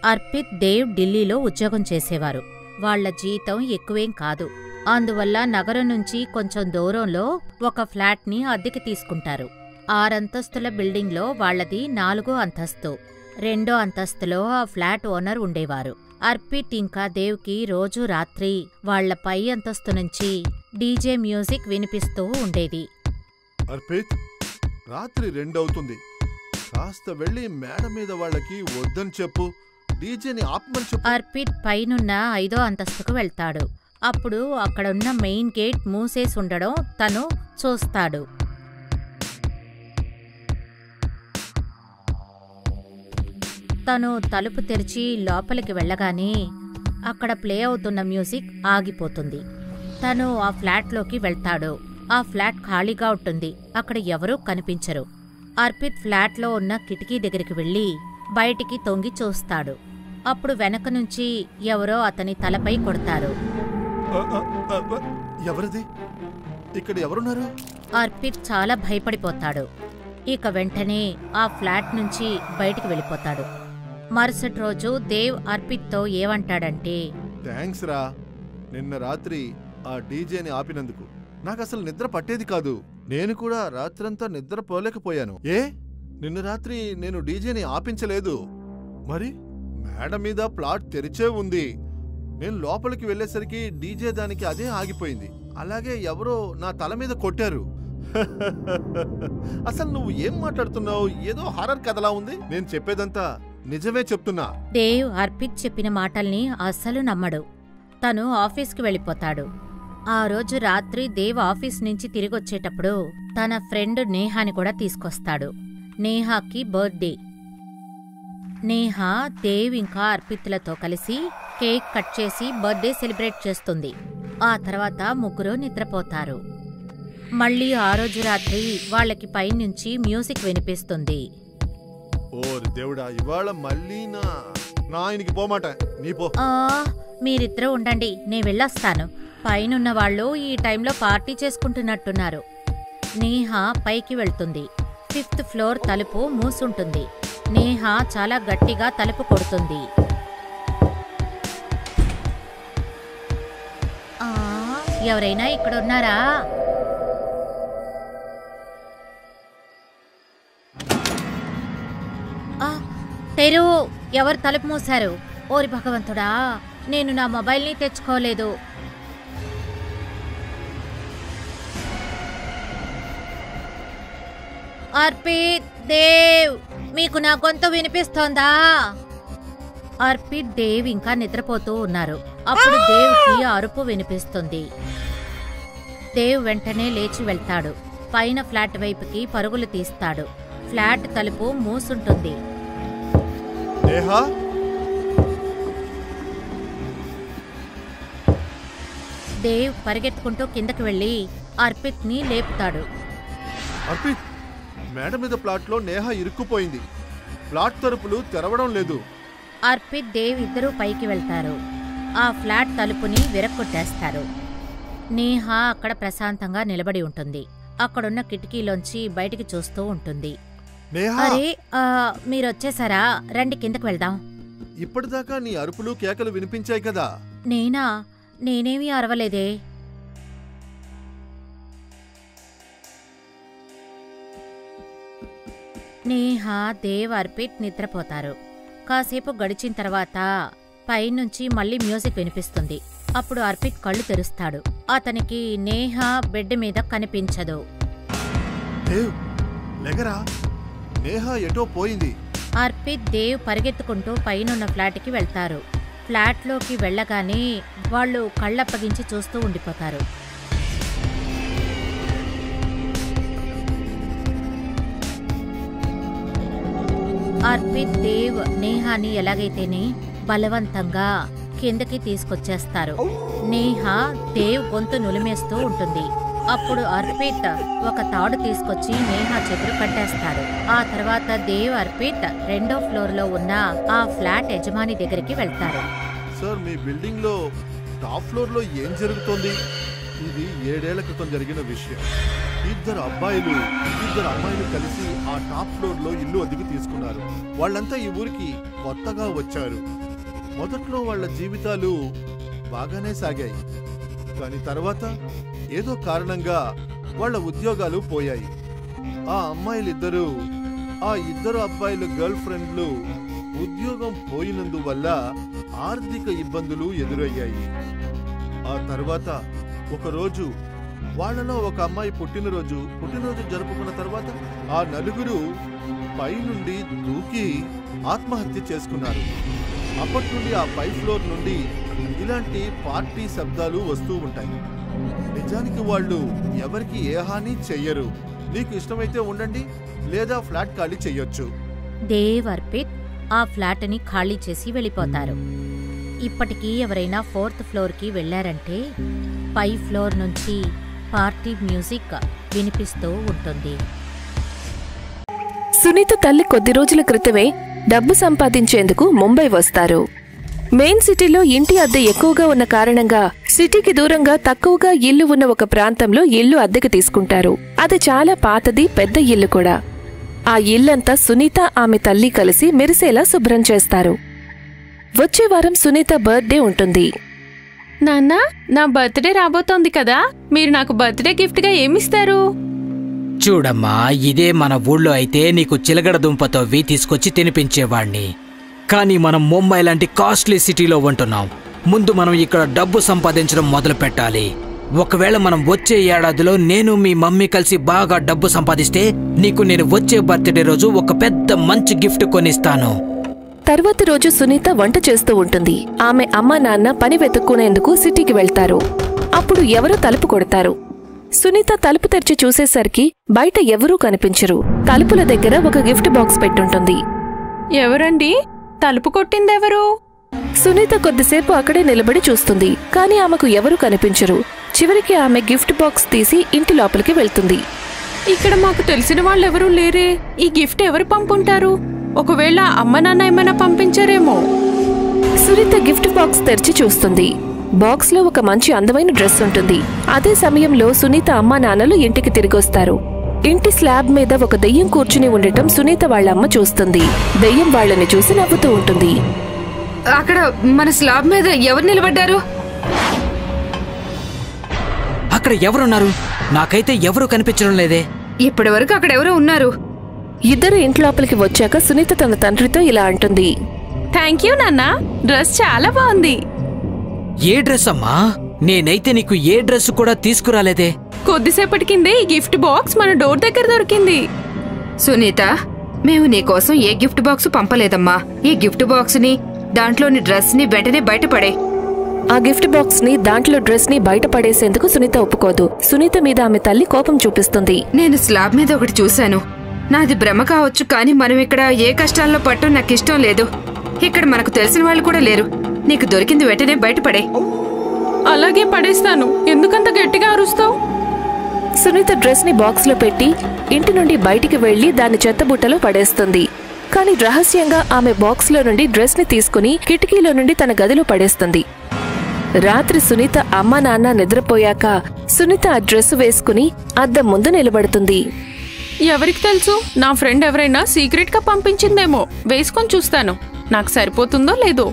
అర్పిత్ దేవ్ ఢిల్లీలో ఉద్యోగం చేసేవారు వాళ్ళ జీతం ఎక్కువేం కాదు అందువల్ల నగరం నుంచి కొంచెం దూరంలో ఒక ఫ్లాట్ని అద్దెకి తీసుకుంటారు ఆరంతస్తుల బిల్డింగ్లో వాళ్ళది నాలుగో అంతస్తు రెండో అంతస్తులో ఆ ఫ్లాట్ ఓనర్ ఉండేవారు అర్పిత్ ఇంకా దేవ్కి రోజూ రాత్రి వాళ్ళ పై అంతస్తు నుంచి డీజే మ్యూజిక్ వినిపిస్తూ ఉండేది అర్పిత్ రాత్రి రెండవుతుంది కాస్త వెళ్ళి మేడ మీద వాళ్ళకి వద్దని చెప్పు డీజేని ఆపమని చెప్పు అర్పిత్ పైనున్న ఐదో అంతస్తుకు వెళ్తాడు అప్పుడు అక్కడున్న మెయిన్ గేట్ మూసేసి ఉండడం తను చూస్తాడు తను తలుపు తెరిచి లోపలికి వెళ్ళగానే అక్కడ ప్లే అవుతున్న మ్యూజిక్ ఆగిపోతుంది తను ఆ ఫ్లాట్లోకి వెళ్తాడు ఆ ఫ్లాట్ ఖాళీగా ఉంటుంది అక్కడ ఎవరూ కనిపించరు అర్పిత్ ఫ్లాట్లో ఉన్న కిటికీ దగ్గరికి వెళ్ళి బయటికి తొంగి చూస్తాడు అప్పుడు వెనక నుంచి ఎవరో అతని తలపై కొడతారు ఆ, ఆ, ఆ, ఆ, ఎవరిది ఇక్కడ ఎవరున్నారు అర్పిత్ చాలా భయపడిపోతాడు ఇక వెంటనే ఆ ఫ్లాట్ నుంచి బయటికి వెళ్ళిపోతాడు మరుసటి రోజు దేవ్ అర్పిత్తో ఏమంటాడంటే థ్యాంక్స్ రా నిన్న రాత్రి ఆ డీజేని ఆపినందుకు నాకు అసలు నిద్ర పట్టేది కాదు నేను కూడా రాత్రంతా నిద్ర పోలేకపోయాను ఏ నిన్న రాత్రి నేను డీజేని ఆపించలేదు మరి మేడ మీద ప్లాట్ తెరిచే ఉంది నేను లోపలికి వెళ్ళేసరికి డీజే దానికి అదే ఆగిపోయింది అలాగే ఎవరో నా తల మీద కొట్టారు అసలు నువ్వు ఏం మాట్లాడుతున్నావు ఏదో హారర్ కథలా ఉంది నేను చెప్పేదంతా నిజమే చెప్తున్నా దేవ్ అర్పిత్ చెప్పిన మాటల్ని అస్సలు నమ్మడు తను ఆఫీస్కి వెళ్ళిపోతాడు ఆ రోజు రాత్రి దేవ్ ఆఫీస్ నుంచి తిరిగొచ్చేటప్పుడు తన ఫ్రెండ్ నేహాని కూడా తీసుకొస్తాడు నేహాకి బర్త్డే నేహా దేవ్ ఇంకా అర్పిత్లతో కలిసి కేక్ కట్ చేసి బర్త్డే సెలబ్రేట్ చేస్తుంది ఆ తర్వాత ముగ్గురు నిద్రపోతారు మళ్ళీ ఆ రోజు రాత్రి వాళ్ళకి పైనుంచి మ్యూజిక్ వినిపిస్తుంది ఓరి దేవుడా ఇవాళ మళ్ళీ నా నా ఆయనకి పోమాట నీ పో ఆ మీరిద్దరూ ఉండండి నేను వెళ్ళొస్తాను పైనున్న వాళ్ళు ఈ టైంలో పార్టీ చేసుకుంటున్నట్టున్నారు నేహ పైకి వెళ్తుంది ఫిఫ్త్ ఫ్లోర్ తలుపు మూసుంటుంది నేహ చాలా గట్టిగా తలుపు కొడుతుంది ఆ, ఎవరైనా ఇక్కడ ఉన్నారా ఆ, తెరు ఎవరు తలుపు మూశారు ఓరి భగవంతుడా నేను నా మొబైల్ని తెచ్చుకోలేదు అర్పిత్ దేవ్ మీకు నా గొంతు వినిపిస్తోందా అర్పిత్ దేవ్ ఇంకా నిద్రపోతూ ఉన్నారు అప్పుడు దేవ్కి అరుపు వినిపిస్తుంది దేవ్ వెంటనే లేచి వెళ్తాడు పైన ఫ్లాట్ వైపుకి పరుగులు తీస్తాడు ఫ్లాట్ తలుపు మూసుంటుంది నేహా దేవ్ పరిగెత్తుకుంటూ కిందకి వెళ్ళి అర్పిత్ని లేపుతాడు అర్పిత్ మేడ మీద ప్లాట్లో నేహ ఇరుక్కుపోయింది ప్లాట్ తలుపులు తెరవడం లేదు అర్పిత్ దేవ్ ఇద్దరూ పైకి వెళ్తారు ఆ ఫ్లాట్ తలుపుని విరక్కొట్టేస్తారు నేహ అక్కడ ప్రశాంతంగా నిలబడి ఉంటుంది అక్కడున్న కిటికీలోంచి బయటికి చూస్తూ ఉంటుంది నేహా అరే ఆ, మీరొచ్చేసారా రండి కిందకి వెళ్దాం ఇప్పటిదాకా నీ అరుపులు కేకలు వినిపించాయి కదా నేనా నేనేమీ అరవలేదే నేహ దేవ్ అర్పిత్ నిద్రపోతారు కాసేపు గడిచిన తర్వాత పైనుంచి మళ్ళీ మ్యూజిక్ వినిపిస్తుంది అప్పుడు అర్పిత్ కళ్ళు తెరుస్తాడు అతనికి నేహ బెడ్ మీద కనిపించదు దేవ్ లెగరా నేహ ఎటో పోయింది అర్పిత్ దేవ్ పరిగెత్తుకుంటూ పైనున్న ఫ్లాట్కి వెళ్తారు ఫ్లాట్లోకి వెళ్ళగానే వాళ్ళు కళ్ళప్పగించి చూస్తూ ఉండిపోతారు అర్పిత్ దేవ్ నేహాని ఎలాగైతేనే బలవంతంగా కిందకి తీసుకొచ్చేస్తారు నేహ దేవ్ గొంతు నులిమేస్తూ ఉంటుంది అప్పుడు అర్పిత్ ఒక తాడు తీసుకొచ్చి నేహ చేతులు కట్టేస్తాడు ఆ తర్వాత దేవ్ అర్పిత్ రెండో ఫ్లోర్ లో ఉన్న ఆ ఫ్లాట్ యజమాని దగ్గరికి వెళ్తారు సార్ మీ బిల్డింగ్ లో టాప్ ఫ్లోర్ లో ఏం జరుగుతోంది ఇది ఏడేళ్ల క్రితం జరిగిన విషయం ఇద్దరు అబ్బాయిలు ఇద్దరు అమ్మాయిలు కలిసి ఆ టాప్ ఫ్లోర్ లో ఇల్లు అద్దెకి తీసుకున్నారు వాళ్ళంతా ఈ ఊరికి కొత్తగా వచ్చారు మొదట్లో వాళ్ళ జీవితాలు బాగానే సాగాయి కానీ తర్వాత ఏదో కారణంగా వాళ్ళ ఉద్యోగాలు పోయాయి ఆ అమ్మాయిలిద్దరూ ఆ ఇద్దరు అబ్బాయిల గర్ల్ ఫ్రెండ్లు ఉద్యోగం పోయినందువల్ల ఆర్థిక ఇబ్బందులు ఎదురయ్యాయి ఆ తర్వాత ఒకరోజు వాళ్ళలో ఒక అమ్మాయి పుట్టినరోజు పుట్టినరోజు జరుపుకున్న తర్వాత ఆ నలుగురు పైనుండి దూకి ఆత్మహత్య చేసుకున్నారు అప్పటి నుండి ఆ పై ఫ్లోర్ నుండి ఇలాంటి పార్టీ శబ్దాలు వస్తూ ఉంటాయి నిజానికి వాళ్ళు ఎవరికి ఏ హాని చెయ్యరు నీకు ఇష్టమైతే ఉండండి లేదా ఫ్లాట్ ఖాళీ చెయ్యొచ్చు దేవ్ అర్పిత్ ఆ ఫ్లాట్ని ఖాళీ చేసి వెళ్ళిపోతారు ఇప్పటికీ ఎవరైనా ఫోర్త్ ఫ్లోర్కి వెళ్లారంటే పై ఫ్లోర్ నుంచి పార్టీ మ్యూజిక్ వినిపిస్తూ ఉంటుంది సునీత తల్లి కొద్ది రోజుల క్రితమే డబ్బు సంపాదించేందుకు ముంబై వస్తారు మెయిన్ సిటీలో ఇంటి అద్దె ఎక్కువగా ఉన్న కారణంగా సిటీకి దూరంగా తక్కువగా ఇల్లు ఉన్న ఒక ప్రాంతంలో ఇల్లు అద్దెకి తీసుకుంటారు అది చాలా పాతది పెద్ద ఇల్లు కూడా ఆ ఇల్లంతా సునీత ఆమె తల్లి కలిసి మెరిసేలా శుభ్రం చేస్తారు వచ్చే వారం సునీత బర్త్డే ఉంటుంది నాన్న నా బర్త్డే రాబోతోంది కదా మీరు నాకు బర్త్డే గిఫ్ట్గా ఏమిస్తారు చూడమ్మా ఇదే మన ఊళ్ళో అయితే నీకు చిలగడ దుంపతోవి తీసుకొచ్చి తినిపించేవాణ్ణి కానీ మనం ముంబై లాంటి కాస్ట్లీ సిటీలో ఉంటున్నాం ముందు మనం ఇక్కడ డబ్బు సంపాదించడం మొదలు పెట్టాలి ఒకవేళ మనం వచ్చే ఏడాదిలో నేను మీ మమ్మీ కలిసి బాగా డబ్బు సంపాదిస్తే నీకు నేను వచ్చే బర్త్డే రోజు ఒక పెద్ద మంచి గిఫ్ట్ కొనిస్తాను తర్వాతి రోజు సునీత వంట చేస్తూ ఉంటుంది ఆమె అమ్మ నాన్న పని వెతుక్కునేందుకు సిటీకి వెళ్తారు అప్పుడు ఎవరో తలుపు కొడతారు సునీత తలుపు తెరిచి చూసేసరికి బయట ఎవరూ కనిపించరు తలుపుల దగ్గర ఒక గిఫ్ట్ బాక్స్ పెట్టుంటుంది ఎవరండి తలుపు కొట్టిందెవరు సునీత కొద్దిసేపు అక్కడే నిలబడి చూస్తుంది కానీ ఆమెకు ఎవరూ కనిపించరు చివరికి ఆమె గిఫ్ట్ బాక్స్ తీసి ఇంటి లోపలికి వెళ్తుంది ఇక్కడ మాకు తెలిసిన వాళ్ళెవరూ లేరే ఈ గిఫ్ట్ ఎవరు పంపుంటారు ఒకవేళ అమ్మ నాన్న ఏమైనా పంపించారేమో సునీత గిఫ్ట్ బాక్స్ తెరిచి చూస్తుంది బాక్స్ లో ఒక మంచి అందమైన డ్రెస్ ఉంటుంది అదే సమయంలో సునీత అమ్మా నాన్నలు ఇంటికి తిరిగొస్తారు ఇంటి స్లాబ్ మీద ఒక దెయ్యం కూర్చుని ఉండటం సునీత వాళ్ళ అమ్మ చూస్తుంది దెయ్యం వాళ్ళని చూసి నవ్వుతూ ఉంటుంది అక్కడ మన స్లాబ్ మీద ఎవరు నిలబడ్డారు అక్కడ ఎవరున్నారు నాకైతే ఎవరు కనిపించడం లేదే ఇప్పటి వరకు అక్కడ ఎవరో ఉన్నారు ఇద్దరు ఇంట్లోపలికి వచ్చాక సునీత తన తండ్రితో ఇలా అంటుంది థ్యాంక్ యూ నాన్న డ్రెస్ చాలా బాగుంది ఏ డ్రెస్ అమ్మా నేనైతే నీకు ఏ డ్రెస్ కూడా తీసుకురాలేదే కొద్దిసేపటి కిందే ఈ గిఫ్ట్ బాక్స్ మన డోర్ దగ్గర దొరికింది సునీత మేము నీకోసం ఏ గిఫ్ట్ బాక్స్ పంపలేదమ్మా ఈ గిఫ్ట్ బాక్స్ ని దాంట్లోని డ్రెస్ ని వెంటనే బయటపడే ఆ గిఫ్ట్ బాక్స్ ని దాంట్లో డ్రెస్ ని బయట పడేసేందుకు సునీత ఒప్పుకోదు సునీత మీద ఆమె తల్లి కోపం చూపిస్తుంది నేను స్లాబ్ మీద ఒకటి చూశాను నాది భ్రమ కావచ్చు కానీ మనం ఇక్కడ ఏ కష్టాల్లో పట్టు నాకు ఇష్టం లేదు ఇక్కడ మనకు తెలిసిన వాళ్ళు కూడా లేరు నీకు దొరికింది వెంటనే బయటపడే అలాగే పడేస్తాను ఎందుకంత గట్టిగా అరుస్తావు సునీత డ్రెస్ ని బాక్స్ లో పెట్టి ఇంటి నుండి బయటికి వెళ్లి దాన్ని చెత్తబుట్టలో పడేస్తుంది కానీ రహస్యంగా ఆమె బాక్స్ లో నుండి డ్రెస్ ని తీసుకుని కిటికీలో నుండి తన గదిలో పడేస్తుంది రాత్రి సునీత అమ్మా నాన్న నిద్రపోయాక సునీత ఆ డ్రెస్ వేసుకుని అద్దం ముందు నిలబడుతుంది ఎవరికి తెలుసు నా ఫ్రెండ్ ఎవరైనా సీక్రెట్ గా పంపించిందేమో వేసుకొని చూస్తాను నాకు సరిపోతుందో లేదో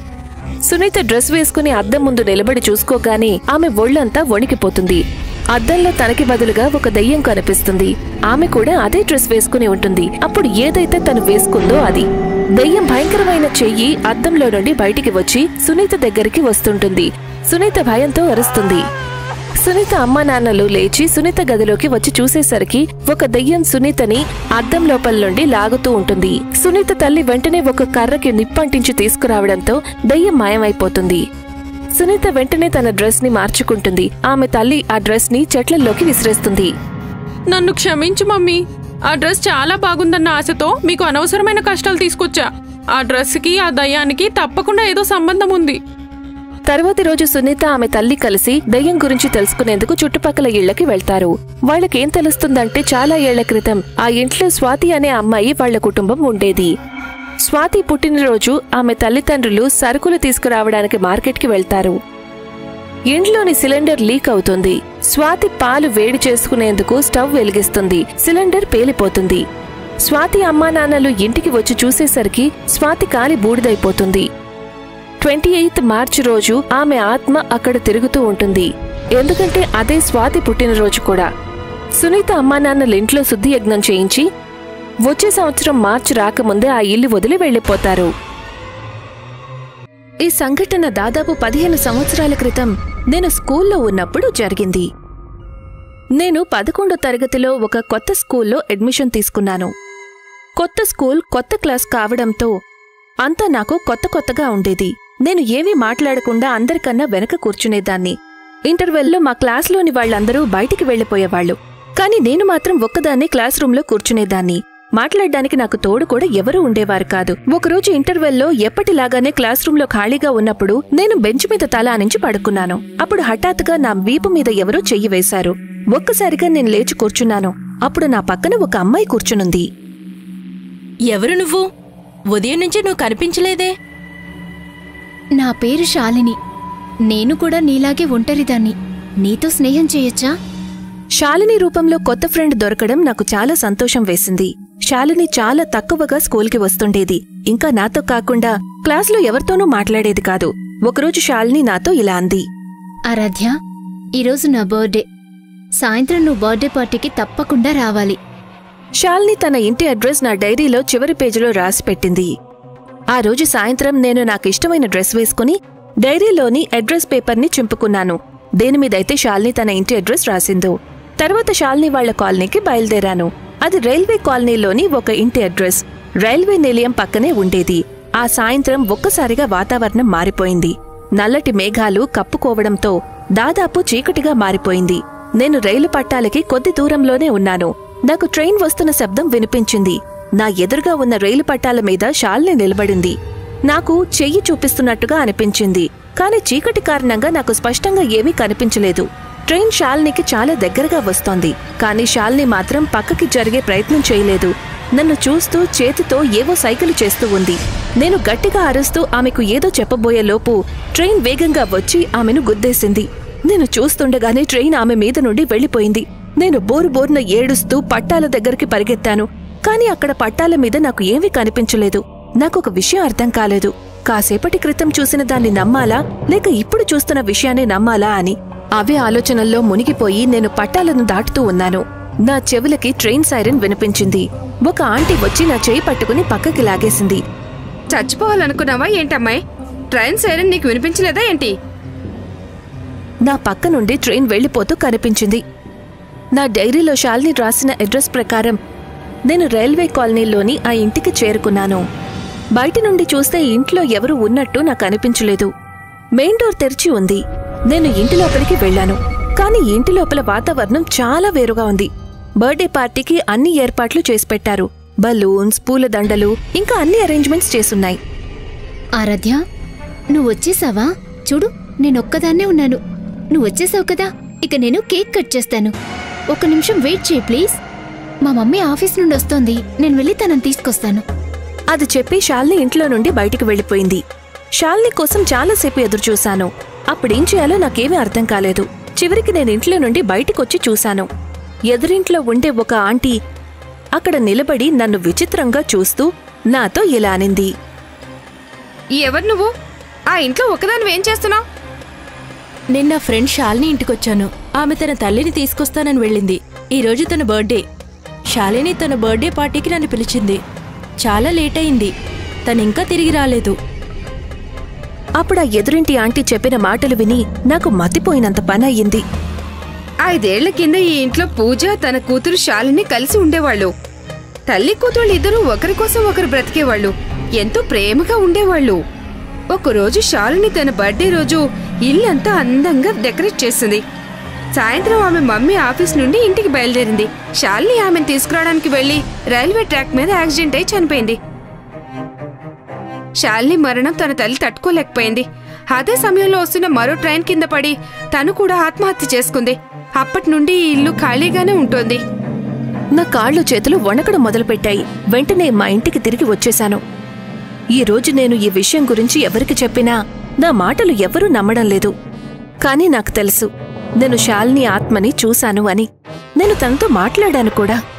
సునీత డ్రెస్ వేసుకుని అద్దం ముందు నిలబడి చూసుకోగానే ఆమె ఒళ్ళంతా వణికిపోతుంది అద్దంలో తనకి బదులుగా ఒక దెయ్యం కనిపిస్తుంది ఆమె కూడా అదే డ్రెస్ వేసుకుని ఉంటుంది అప్పుడు ఏదైతే తను వేసుకుందో అది దెయ్యం భయంకరమైన చెయ్యి అద్దంలో నుండి బయటికి వచ్చి సునీత దగ్గరికి వస్తుంటుంది సునీత భయంతో అరుస్తుంది సునీత అమ్మా నాన్నలు లేచి సునీత గదిలోకి వచ్చి చూసేసరికి ఒక దెయ్యం సునీతని అద్దం లోపల నుండి లాగుతూ ఉంటుంది సునీత తల్లి వెంటనే ఒక కర్రకి నిప్పంటించి తీసుకురావడంతో దెయ్యం మాయమైపోతుంది సునీత వెంటనే తన డ్రెస్ ని మార్చుకుంటుంది ఆమె తల్లి ఆ డ్రెస్ ని చెట్లల్లోకి విసిరేస్తుంది నన్ను క్షమించు మమ్మీ ఆ డ్రెస్ చాలా బాగుందన్న ఆశతో మీకు అనవసరమైన కష్టాలు తీసుకొచ్చా ఆ డ్రెస్కి ఆ దయ్యానికి తప్పకుండా ఏదో సంబంధం ఉంది తర్వాతి రోజు సునీత ఆమె తల్లి కలిసి దయ్యం గురించి తెలుసుకునేందుకు చుట్టుపక్కల ఇళ్లకి వెళ్తారు వాళ్ళకేం తెలుస్తుందంటే చాలా ఏళ్ల క్రితం ఆ ఇంట్లో స్వాతి అనే అమ్మాయి వాళ్ళ కుటుంబం ఉండేది స్వాతి పుట్టినరోజు ఆమె తల్లిదండ్రులు సరుకులు తీసుకురావడానికి మార్కెట్కి వెళ్తారు ఇంట్లోని సిలిండర్ లీక్ అవుతుంది స్వాతి పాలు వేడి చేసుకునేందుకు స్టవ్ వెలిగిస్తుంది సిలిండర్ పేలిపోతుంది స్వాతి అమ్మా నాన్నలు ఇంటికి వచ్చి చూసేసరికి స్వాతి కాలి బూడిదైపోతుంది ట్వంటీ ఎయిత్ మార్చి రోజు ఆమె ఆత్మ అక్కడ తిరుగుతూ ఉంటుంది ఎందుకంటే అదే స్వాతి పుట్టినరోజు కూడా సునీత అమ్మా నాన్నలు ఇంట్లో శుద్ధి యజ్ఞం చేయించి వచ్చే సంవత్సరం మార్చి రాకముందే ఆ ఇల్లు వదిలి వెళ్ళిపోతారు ఈ సంఘటన దాదాపు పదిహేను సంవత్సరాల క్రితం నేను స్కూల్లో ఉన్నప్పుడు జరిగింది నేను పదకొండో తరగతిలో ఒక కొత్త స్కూల్లో అడ్మిషన్ తీసుకున్నాను కొత్త స్కూల్ కొత్త క్లాస్ కావడంతో అంతా నాకు కొత్త కొత్తగా ఉండేది నేను ఏమీ మాట్లాడకుండా అందరికన్నా వెనక కూర్చునేదాన్ని ఇంటర్వెల్లో మా క్లాస్లోని వాళ్ళందరూ బయటికి వెళ్లిపోయేవాళ్లు కాని నేను మాత్రం ఒక్కదాన్నే క్లాస్ రూంలో కూర్చునేదాన్ని మాట్లాడడానికి నాకు తోడు కూడా ఎవరూ ఉండేవారు కాదు ఒకరోజు ఇంటర్వెల్లో ఎప్పటిలాగానే క్లాస్ రూంలో ఖాళీగా ఉన్నప్పుడు నేను బెంచ్ మీద తల ఆనించి పడుకున్నాను అప్పుడు హఠాత్తుగా నా వీపు మీద ఎవరో చెయ్యి వేశారు ఒక్కసారిగా నేను లేచి కూర్చున్నాను అప్పుడు నా పక్కన ఒక అమ్మాయి కూర్చునుంది ఎవరు నువ్వు ఉదయం నుంచి నువ్వు కనిపించలేదే నా పేరు శాలిని నేను కూడా నీలాగే ఒంటరిదాన్ని నీతో స్నేహం చేయొచ్చా శాలిని రూపంలో కొత్త ఫ్రెండ్ దొరకడం నాకు చాలా సంతోషం వేసింది శాలిని చాలా తక్కువగా స్కూల్కి వస్తుండేది ఇంకా నాతో కాకుండా క్లాస్లో ఎవరితోనూ మాట్లాడేది కాదు ఒకరోజు శాలిని నాతో ఇలా అంది ఆరాధ్య ఈరోజు నా బర్త్డే సాయంత్రం నువ్వు బర్త్డే పార్టీకి తప్పకుండా రావాలి శాలిని తన ఇంటి అడ్రస్ నా డైరీలో చివరి పేజీలో రాసి పెట్టింది ఆ రోజు సాయంత్రం నేను నాకు ఇష్టమైన డ్రెస్ వేసుకుని డైరీలోని అడ్రస్ పేపర్ని చింపుకున్నాను దేనిమీదైతే శాలిని తన ఇంటి అడ్రస్ రాసిందో తర్వాత శాలిని వాళ్ల కాలనీకి బయలుదేరాను అది రైల్వే కాలనీలోని ఒక ఇంటి అడ్రస్ రైల్వే నిలయం పక్కనే ఉండేది ఆ సాయంత్రం ఒక్కసారిగా వాతావరణం మారిపోయింది నల్లటి మేఘాలు కప్పుకోవడంతో దాదాపు చీకటిగా మారిపోయింది నేను రైలు పట్టాలకి కొద్ది దూరంలోనే ఉన్నాను నాకు ట్రైన్ వస్తున్న శబ్దం వినిపించింది నా ఎదురుగా ఉన్న రైలు పట్టాల మీద షాల్ని నిలబడింది నాకు చెయ్యి చూపిస్తున్నట్టుగా అనిపించింది కాని చీకటి కారణంగా నాకు స్పష్టంగా ఏమీ కనిపించలేదు ట్రైన్ షాల్నీకి చాలా దగ్గరగా వస్తోంది కానీ షాల్ని మాత్రం పక్కకి జరిగే ప్రయత్నం చేయలేదు నన్ను చూస్తూ చేతితో ఏవో సైకిల్ చేస్తూ ఉంది నేను గట్టిగా అరుస్తూ ఆమెకు ఏదో చెప్పబోయే లోపు ట్రైన్ వేగంగా వచ్చి ఆమెను గుద్దేసింది నేను చూస్తుండగానే ట్రైన్ ఆమె మీద నుండి వెళ్లిపోయింది నేను బోరు బోరున ఏడుస్తూ పట్టాల దగ్గరికి పరిగెత్తాను కాని అక్కడ పట్టాల మీద నాకు ఏమీ కనిపించలేదు నాకొక విషయం అర్థం కాలేదు కాసేపటి క్రితం చూసిన దాన్ని నమ్మాలా లేక ఇప్పుడు చూస్తున్న విషయాన్ని నమ్మాలా అని అవే ఆలోచనల్లో మునిగిపోయి నేను పట్టాలను దాటుతూ ఉన్నాను నా చెవులకి ట్రైన్ సైరన్ వినిపించింది ఒక ఆంటీ వచ్చి నా చేయి పట్టుకుని పక్కకి లాగేసింది చచ్చిపోవాలనుకున్నావా ఏంటమ్మాయి ట్రైన్ సైరన్ నీకు వినిపించలేదా ఏంటి నా పక్క నుండి ట్రైన్ వెళ్లిపోతూ కనిపించింది నా డైరీలో శాలిని రాసిన అడ్రస్ ప్రకారం నేను రైల్వే కాలనీలోని ఆ ఇంటికి చేరుకున్నాను బయటి నుండి చూస్తే ఇంట్లో ఎవరు ఉన్నట్టు నాకు అనిపించలేదు మెయిన్ డోర్ తెరిచి ఉంది నేను ఇంటి లోపలికి వెళ్ళాను కానీ ఇంటి లోపల వాతావరణం చాలా వేరుగా ఉంది బర్త్డే పార్టీకి అన్ని ఏర్పాట్లు చేసి పెట్టారు బలూన్స్ పూలదండలు ఇంకా అన్ని అరేంజ్మెంట్స్ చేసున్నాయి ఆరాధ్య నువ్వు వచ్చేసావా చూడు నేనొక్కదాన్నే ఉన్నాను నువ్వు వచ్చేసావు కదా ఇక నేను కేక్ కట్ చేస్తాను ఒక నిమిషం వెయిట్ చేయి ప్లీజ్ మా మమ్మీ ఆఫీస్ నుండి వస్తోంది నేను వెళ్ళి తనని తీసుకొస్తాను అది చెప్పి షాల్ని ఇంట్లో నుండి బయటికి వెళ్ళిపోయింది షాల్ని కోసం చాలాసేపు ఎదురుచూశాను అప్పుడేం చేయాలో నాకేమీ అర్థం కాలేదు చివరికి నేను ఇంట్లో నుండి బయటికొచ్చి చూశాను ఎదురింట్లో ఉండే ఒక ఆంటీ అక్కడ నిలబడి నన్ను విచిత్రంగా చూస్తూ నాతో ఇలా అనింది ఎవరు నువ్వు ఆ ఇంట్లో ఒకదానివి ఏం చేస్తున్నావు నిన్న ఫ్రెండ్ శాలిని ఇంటికొచ్చాను ఆమె తన తల్లిని తీసుకొస్తానని వెళ్ళింది ఈ రోజు తన బర్త్డే శాలిని తన బర్త్డే పార్టీకి నన్ను పిలిచింది చాలా లేట్ అయింది తనింకా తిరిగి రాలేదు అప్పుడు ఆ ఎదురింటి ఆంటీ చెప్పిన మాటలు విని నాకు మతిపోయినంత పనయ్యింది ఐదేళ్ల కింద ఈ ఇంట్లో పూజ తన కూతురు శాలిని కలిసి ఉండేవాళ్ళు తల్లి కూతుళ్ళు ఇద్దరూ ఒకరి కోసం ఒకరు బ్రతికేవాళ్ళు ఎంతో ప్రేమగా ఉండేవాళ్ళు ఒకరోజు శాలిని తన బర్త్డే రోజు ఇల్లంతా అందంగా డెకరేట్ చేసింది సాయంత్రం ఆమె మమ్మీ ఆఫీస్ నుండి ఇంటికి బయలుదేరింది శాలిని ఆమెను తీసుకురావడానికి వెళ్లి రైల్వే ట్రాక్ మీద యాక్సిడెంట్ అయి చనిపోయింది శాలిని మరణం తన తల్లి తట్టుకోలేకపోయింది అదే సమయంలో వస్తున్న మరో ట్రైన్ కింద పడి తను కూడా ఆత్మహత్య చేసుకుంది అప్పటి నుండి ఈ ఇల్లు ఖాళీగానే ఉంటుంది నా కాళ్ళు చేతులు వణకడం మొదలుపెట్టాయి వెంటనే మా ఇంటికి తిరిగి వచ్చేశాను ఈ రోజు నేను ఈ విషయం గురించి ఎవరికి చెప్పినా నా మాటలు ఎవరూ నమ్మడం లేదు కానీ నాకు తెలుసు నేను శాలిని ఆత్మని చూశాను అని నేను తనతో మాట్లాడాను కూడా